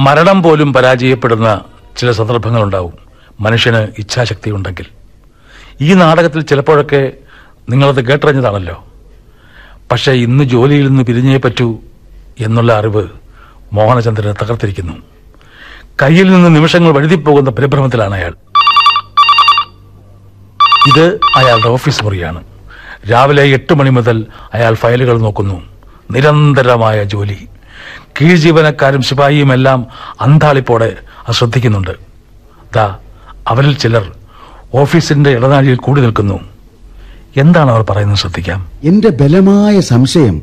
മരണം പോലും പരാജയപ്പെടുന്ന ചില സന്ദർഭങ്ങളുണ്ടാവും മനുഷ്യന് ഇച്ഛാശക്തി ഉണ്ടെങ്കിൽ ഈ നാടകത്തിൽ ചിലപ്പോഴൊക്കെ നിങ്ങളത് കേട്ടറിഞ്ഞതാണല്ലോ പക്ഷേ ഇന്ന് ജോലിയിൽ നിന്ന് പിരിഞ്ഞേ പറ്റൂ എന്നുള്ള അറിവ് മോഹനചന്ദ്രനെ തകർത്തിരിക്കുന്നു കയ്യിൽ നിന്ന് നിമിഷങ്ങൾ വഴുതിപ്പോകുന്ന പരിഭ്രമത്തിലാണ് അയാൾ ഇത് അയാളുടെ ഓഫീസ് മുറിയാണ് രാവിലെ എട്ട് മണി മുതൽ അയാൾ ഫയലുകൾ നോക്കുന്നു നിരന്തരമായ ജോലി കീഴ്ജീവനക്കാരും ശിപായിയും എല്ലാം അന്താളിപ്പോടെ അത് ശ്രദ്ധിക്കുന്നുണ്ട് ദാ അവരിൽ ചിലർ ഓഫീസിന്റെ ഇടനാഴിയിൽ കൂടി നിൽക്കുന്നു എന്താണ് അവർ പറയുന്നത് ശ്രദ്ധിക്കാം എന്റെ ബലമായ സംശയം